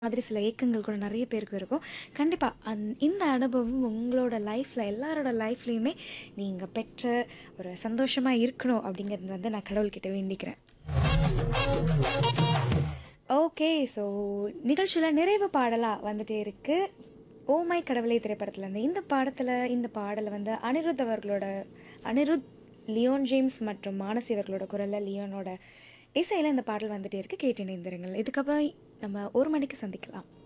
மாதிரி சில ஏக்கங்கள் கூட நிறைய பேருக்கு இருக்கும் கண்டிப்பாக அந் இந்த அனுபவம் உங்களோட லைஃப்பில் எல்லாரோட லைஃப்லேயுமே நீங்கள் பெற்ற ஒரு சந்தோஷமாக இருக்கணும் அப்படிங்கிறது வந்து நான் கடவுள்கிட்ட வேண்டிக்கிறேன் ஓகே ஸோ நிகழ்ச்சியில் நிறைவு பாடலாக வந்துட்டே இருக்கு ஓமை கடவுளை திரைப்படத்தில் இருந்து இந்த பாடத்தில் இந்த பாடலை வந்து அனிருத் அவர்களோட அனிருத் லியோன் ஜேம்ஸ் மற்றும் மானசி அவர்களோட குரலில் லியோனோட இசையில் இந்த பாடல் வந்துட்டே இருக்கு கேட்டு இணைந்திருங்கள் இதுக்கப்புறம் நம்ம ஒரு மணிக்கு சந்திக்கலாம்